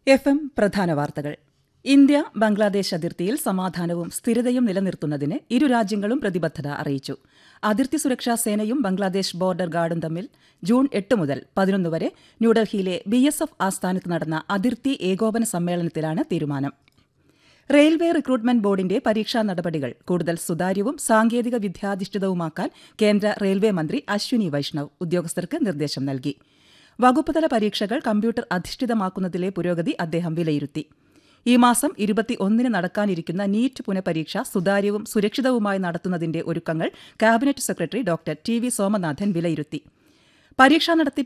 F M പ്രധാന വാർത്തകൾ India Bangladesh അതിർത്തിയിൽ സമാധാനവും സ്ഥിരതയും നിലനിർത്തുന്നതിന് ഇരു രാജ്യങ്ങളും പ്രതിബദ്ധത അറിയിച്ചു അതിർത്തി സുരക്ഷാ സേനയും ബംഗ്ലാദേശ് ബോർഡർ ഗാർഡും തമ്മിൽ ജൂൺ എട്ട് മുതൽ പതിനൊന്ന് വരെ ന്യൂഡൽഹിയിലെ ബി എസ് എഫ് ആസ്ഥാനത്ത് നടന്ന അതിർത്തി ഏകോപന സമ്മേളനത്തിലാണ് തീരുമാനം റെയിൽവേ റിക്രൂട്ട്മെന്റ് ബോർഡിന്റെ പരീക്ഷാ നടപടികൾ കൂടുതൽ സുതാര്യവും സാങ്കേതിക വിദ്യാധിഷ്ഠിതവുമാക്കാൻ കേന്ദ്ര റെയിൽവേ മന്ത്രി അശ്വിനി വൈഷ്ണവ് ഉദ്യോഗസ്ഥർക്ക് നിർദ്ദേശം നൽകി വകുപ്പുതല പരീക്ഷകൾ കമ്പ്യൂട്ടർ അധിഷ്ഠിതമാക്കുന്നതിലെ പുരോഗതി അദ്ദേഹം വിലയിരുത്തി ഈ മാസം ഇരുപത്തിയൊന്നിന് നടക്കാനിരിക്കുന്ന നീറ്റ് പുനഃപരീക്ഷ സുതാര്യവും സുരക്ഷിതവുമായി നടത്തുന്നതിന്റെ ഒരുക്കങ്ങൾ cabinet secretary doctor T V Somanathan വിലയിരുത്തി പരീക്ഷാ നടത്തിപ്പ്